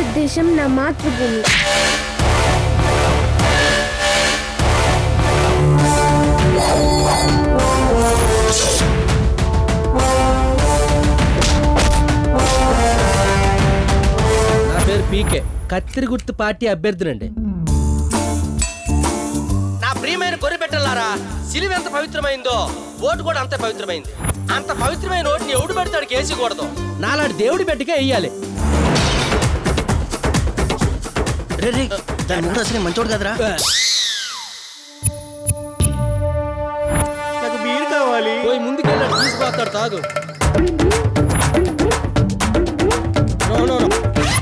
భారతదేశం నా మాతృభూమి నా పేరు పీకే కత్తిరి గుర్తు పార్టీ అభ్యర్థినండి నా ప్రియమైన గొర్రె పెట్టలారా సిలువ ఎంత పవిత్రమైందో ఓటు కూడా అంతే పవిత్రమైంది అంత పవిత్రమైన ఓటుని ఎవడు పెడతాడు కేసకూడదు నాలాంటి దేవుడి పెట్టికే వెయ్యాలి రే రే దాని మూడు అసలే మంచోడు కదరా నాకు బీర్ కావాలి పోయి ముందుకెళ్ళాడు తీసుకొస్తాడు తాగు నో నో నో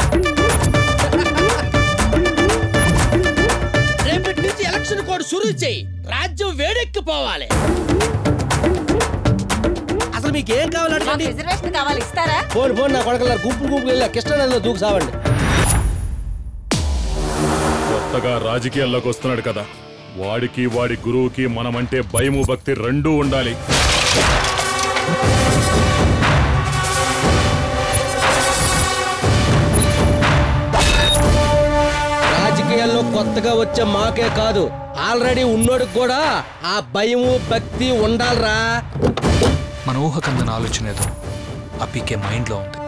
రేపటి నుంచి ఎలక్షన్ కోడ్ సురు చేయి రాజ్యం వేడెక్కిపోవాలి అసలు మీకు ఏం కావాలి అడగండి రిజర్వేషన్ కావాలి ఇస్తారా ఫోన్ ఫోన్ నా కొడకల గుంపులు గుంపులు వెళ్ళా కృష్ణానదిలో దూకు సావండి కొత్తగా రాజకీయాల్లోకి వస్తున్నాడు కదా వాడికి వాడి గురువుకి మనమంటే భయము భక్తి రెండూ ఉండాలి రాజకీయాల్లో కొత్తగా వచ్చే మాకే కాదు ఆల్రెడీ ఉన్నోడికి కూడా ఆ భయము భక్తి ఉండాలరా మన ఊహకందన ఆలోచన ఏదో ఆ పీకే మైండ్లో ఉంది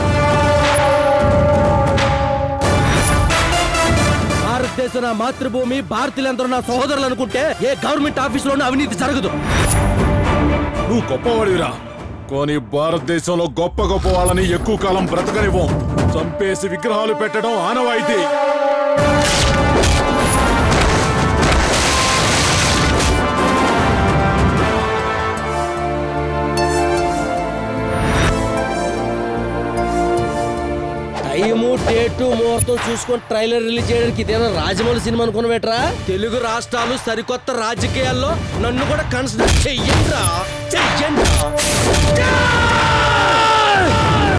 భారతదేశం నా మాతృభూమి భారతీయులందరూ నా సహోదరులు అనుకుంటే ఏ గవర్నమెంట్ ఆఫీసులోనూ అవినీతి జరగదు నువ్వు గొప్పవాడివిరా కానీ భారతదేశంలో గొప్ప గొప్ప వాళ్ళని ఎక్కువ కాలం బ్రతకనివ్వం చంపేసి విగ్రహాలు పెట్టడం ఆనవాయితీ టైము డేటు ముహూర్తం చూసుకొని ట్రైలర్ రిలీజ్ చేయడానికి ఇదేనా రాజమౌళి సినిమా అనుకున్న బెటరా తెలుగు రాష్ట్రాలు సరికొత్త రాజకీయాల్లో నన్ను కూడా కన్సిడర్ చెయ్యండి చెయ్యండి